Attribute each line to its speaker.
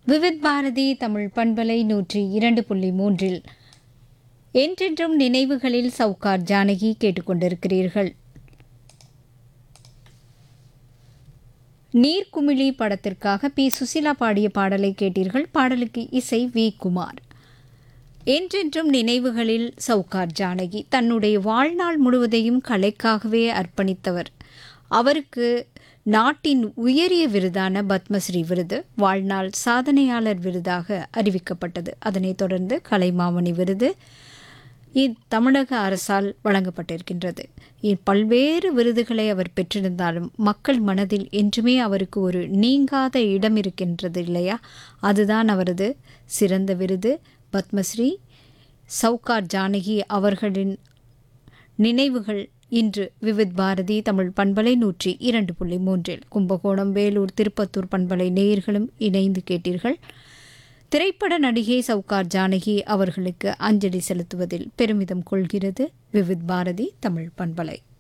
Speaker 1: விவித் பாரதி தமிழ் பண்பலை நூற்றி இரண்டு புள்ளி மூன்றில் என்றென்றும் நினைவுகளில் சவுகார் ஜானகி கேட்டுக்கொண்டிருக்கிறீர்கள் நீர்க்குமிழி படத்திற்காக பி சுசிலா பாடிய பாடலை கேட்டீர்கள் பாடலுக்கு இசை வி குமார் என்றென்றும் நினைவுகளில் சவுகார் ஜானகி தன்னுடைய வாழ்நாள் முழுவதையும் கலைக்காகவே அர்ப்பணித்தவர் அவருக்கு நாட்டின் உயரிய விருதான பத்மஸ்ரீ விருது வாழ்நாள் சாதனையாளர் விருதாக அறிவிக்கப்பட்டது அதனைத் தொடர்ந்து கலைமாமணி விருது தமிழக அரசால் வழங்கப்பட்டிருக்கின்றது பல்வேறு விருதுகளை அவர் பெற்றிருந்தாலும் மக்கள் மனதில் என்றுமே அவருக்கு ஒரு நீங்காத இடம் இருக்கின்றது இல்லையா அதுதான் அவரது சிறந்த விருது பத்மஸ்ரீ சவுகார் ஜானகி அவர்களின் நினைவுகள் இன்று விவித் பாரதி தமிழ் பண்பலை நூற்றி இரண்டு புள்ளி மூன்றில் கும்பகோணம் வேலூர் திருப்பத்தூர் பண்பலை நேயர்களும் இணைந்து கேட்டீர்கள் திரைப்பட நடிகை சவுகார் ஜானகி அவர்களுக்கு அஞ்சலி செலுத்துவதில் பெருமிதம் கொள்கிறது விவித் பாரதி தமிழ் பண்பலை